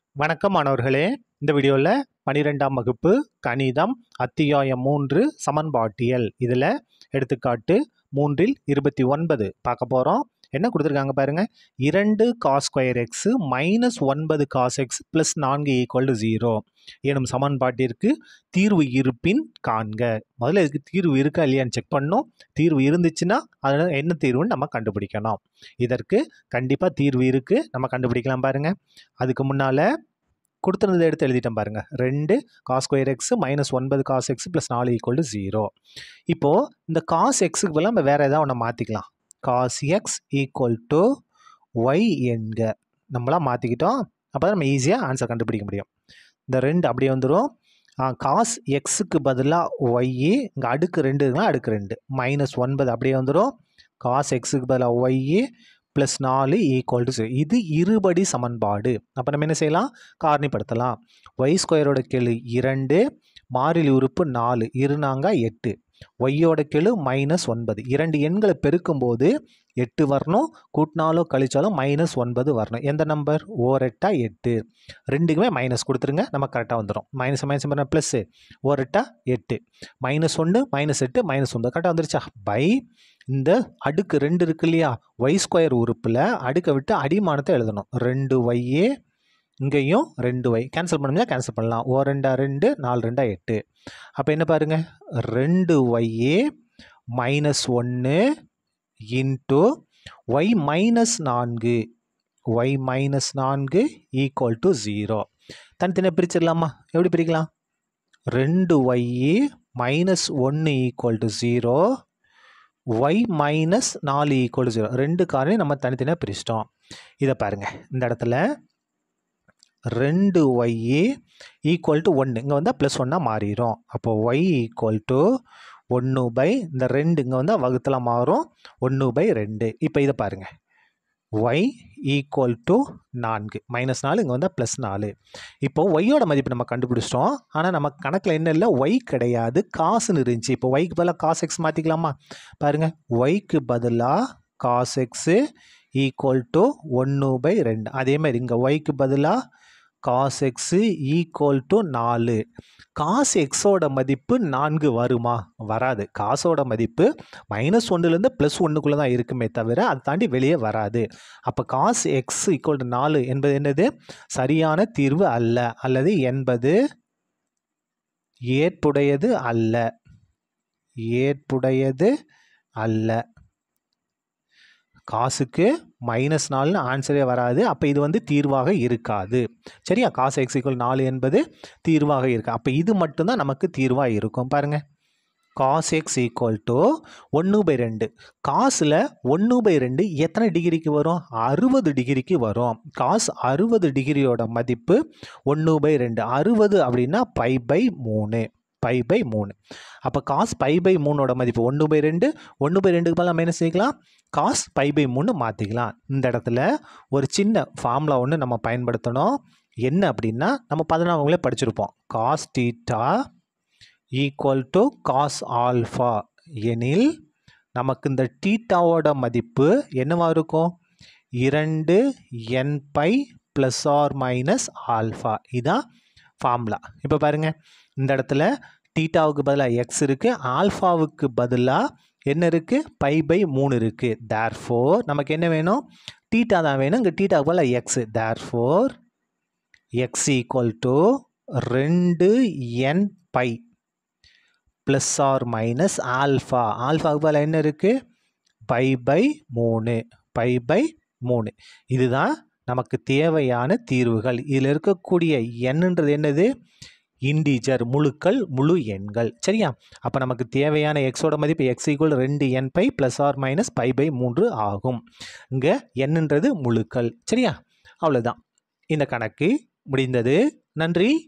வணக்கம் மாணவர்களே இந்த வீடியோவில் பனிரெண்டாம் வகுப்பு கணிதம் அத்தியாயம் மூன்று சமன்பாட்டியல் இதில் எடுத்துக்காட்டு மூன்றில் இருபத்தி ஒன்பது பார்க்க போகிறோம் என்ன கொடுத்துருக்காங்க பாருங்க இரண்டு காஸ் ஸ்கொயர் எக்ஸு மைனஸ் ஒன்பது காஸ் எக்ஸ் ப்ளஸ் நான்கு ஈக்குவல் டு ஜீரோ எனும் சமன்பாட்டிற்கு தீர்வு இருப்பின் காண்க முதல்ல இதுக்கு தீர்வு இருக்கா இல்லையான்னு செக் பண்ணணும் தீர்வு இருந்துச்சுன்னா அதில் என்ன தீர்வுன்னு நம்ம கண்டுபிடிக்கணும் இதற்கு கண்டிப்பாக தீர்வு இருக்குது நம்ம கண்டுபிடிக்கலாம் பாருங்க அதுக்கு முன்னால் கொடுத்துருந்ததை எடுத்து எழுதிட்டேன் பாருங்க ரெண்டு காஸ் ஸ்கொயர் எக்ஸ் மைனஸ் ஒன்பது காஸ் எக்ஸ் ப்ளஸ் நாலு ஈக்குவல் டு ஜீரோ இப்போது இந்த காஸ் எக்ஸுக்கு பதிலாக நம்ம வேறு ஏதாவது ஒன்று மாற்றிக்கலாம் cos x equal to y என்க நம்மளாம் மாற்றிக்கிட்டோம் அப்போ தான் நம்ம ஈஸியாக ஆன்சர் கண்டுபிடிக்க முடியும் இந்த ரெண்டு அப்படியே வந்துடும் காஸ் எக்ஸுக்கு பதிலாக ஒய்யு இங்கே அடுக்கு ரெண்டு இருக்குன்னா அடுக்கு ரெண்டு மைனஸ் ஒன்பது அப்படியே வந்துடும் காஸ் எக்ஸுக்கு பதிலாக ஒய்யு ப்ளஸ் நாலு ஈக்குவல் டு இது இருபடி சமன்பாடு அப்போ நம்ம என்ன செய்யலாம் காரணிப்படுத்தலாம் ஒய் ஸ்கொயரோட கெழு இரண்டு மாறிலி உறுப்பு நாலு இருநாங்க எட்டு ஒய்யோட கெழு மைனஸ் ஒன்பது இரண்டு எண்களை பெருக்கும்போது எட்டு வரணும் கூட்டினாலோ கழிச்சாலும் மைனஸ் ஒன்பது வரணும் எந்த நம்பர் ஓரெட்டா எட்டு ரெண்டுக்குமே மைனஸ் கொடுத்துருங்க நம்ம கரெக்டாக வந்துடும் மைனஸ் மைனஸ் பண்ண ப்ளஸ்ஸு ஓரெட்டா எட்டு மைனஸ் ஒன்று மைனஸ் எட்டு மைனஸ் ஒன்பது கரெக்டாக வந்துருச்சா பை இந்த அடுக்கு ரெண்டு இருக்கு இல்லையா ஒய் ஸ்கொயர் உறுப்பில் அடுக்கை விட்டு அடிமானத்தை எழுதணும் ரெண்டு ஒய்யே இங்கேயும் ரெண்டு ஒய் கேன்சல் பண்ணுங்க கேன்சல் பண்ணலாம் ஓ ரெண்டா ரெண்டு நாலு ரெண்டா எட்டு அப்போ என்ன பாருங்க ரெண்டு ஒய்யே மைனஸ் ஒன்று இன்ட்டு ஒய் மைனஸ் நான்கு ஒய் மைனஸ் நான்கு ஈக்குவல் டு ஜீரோ தனித்தனியாக பிரிச்சிடலாமா எப்படி பிரிக்கலாம் ரெண்டு ஒய்யே மைனஸ் ஒன்று equal to zero y minus நாலு ஈக்குவல் ஜீரோ ரெண்டு காரையும் நம்ம தனித்தனியாக பிரிச்சிட்டோம் இதை பாருங்கள் இந்த இடத்துல ரெண்டு ஒய்ஏ ஈக்குவல் டு ஒன்று இங்கே வந்தால் ப்ளஸ் ஒன்னாக மாறிடும் அப்போ ஒய் ஈக்குவல் டு ஒன்று பை இந்த ரெண்டு இங்கே வந்தால் வகுத்தில் மாறும் ஒன்று பை ரெண்டு இப்போ இதை பாருங்கள் ஒய் ஈக்குவல் டு நான்கு மைனஸ் நாலு இங்கே வந்தால் ப்ளஸ் நாலு இப்போ ஒய்யோட மதிப்பு நம்ம கண்டுபிடிச்சிட்டோம் ஆனால் நம்ம கணக்கில் என்ன இல்லை ஒய் கிடையாது காசுன்னு இருந்துச்சு இப்போ ஒய்க்கு பதிலாக காஸ் எக்ஸ் மாற்றிக்கலாமா பாருங்கள் ஒய்க்கு பதிலாக காஸ் எக்ஸு ஈக்குவல் டு ஒன்று பை ரெண்டு அதே மாதிரி இங்கே ஒய்க்கு பதிலாக காஸ் எக்ஸு ஈக்குவல் டு நாலு காஸ் எக்ஸோட மதிப்பு நான்கு வருமா வராது காசோட மதிப்பு மைனஸ் ஒன்றுலேருந்து ப்ளஸ் ஒன்றுக்குள்ளே தான் இருக்குமே தவிர அதை தாண்டி வெளியே வராது அப்போ காஸ் எக்ஸ் ஈக்குவல் டு நாலு என்பது என்னது சரியான தீர்வு அல்ல அல்லது என்பது ஏற்புடையது அல்ல ஏற்புடையது அல்ல காசுக்கு மைனஸ் நாலுன்னு ஆன்சரே வராது அப்போ இது வந்து தீர்வாக இருக்காது சரியா காசு எக்ஸ் ஈக்குவல் நாலு என்பது தீர்வாக இருக்கு அப்போ இது மட்டும்தான் நமக்கு தீர்வாக இருக்கும் பாருங்கள் காஸ் எக்ஸ் ஈக்குவல் டு ஒன்று பை ரெண்டு காசில் ஒன்று பை ரெண்டு எத்தனை டிகிரிக்கு வரும் அறுபது டிகிரிக்கு வரும் காஸ் அறுபது டிகிரியோட மதிப்பு ஒன்று பை ரெண்டு அறுபது அப்படின்னா பை பை மூணு பை பை மூணு அப்போ காஸ் பை பை மூணோட மதிப்பு ஒன்று பை ரெண்டு ஒன்று பை ரெண்டுக்கு பதிலாக மைனஸ் செய்யலாம் காஸ் பை பை மூணு மாற்றிக்கலாம் இந்த இடத்துல ஒரு சின்ன ஃபார்முலா ஒன்று நம்ம பயன்படுத்தணும் என்ன அப்படின்னா நம்ம பதினாவங்களே படிச்சிருப்போம் cos theta equal to cos alpha எனில் நமக்கு இந்த டீட்டாவோட மதிப்பு என்னவா இருக்கும் இரண்டு n pi plus or minus alpha இதான் ஃபார்முலா இப்போ பாருங்கள் இந்த இடத்துல டீட்டாவுக்கு பதிலாக எக்ஸ் இருக்குது ஆல்ஃபாவுக்கு பதிலாக என்ன இருக்குது பை பை மூணு இருக்குது தேர் ஃபோர் நமக்கு என்ன வேணும் டீட்டா தான் வேணும் இங்கே டீட்டாவுக்கு பதிலாக x therefore x equal to ரெண்டு n pi plus or minus alpha ஆல்ஃபாவுக்கு பதிலாக என்ன இருக்குது பை பை மூணு பை பை மூணு இதுதான் நமக்கு தேவையான தீர்வுகள் இதில் இருக்கக்கூடிய எண்ணுன்றது என்னது இண்டீஜர் முழுக்கள் முழு எண்கள் சரியா அப்போ நமக்கு தேவையான எக்ஸோட மதிப்பு எக்ஸ் ஈக்குவல் ரெண்டு n pi plus or minus pi by மூன்று ஆகும் இங்கே எண்ணுன்றது முழுக்கள் சரியா அவ்வளோதான் இந்த கணக்கு முடிந்தது நன்றி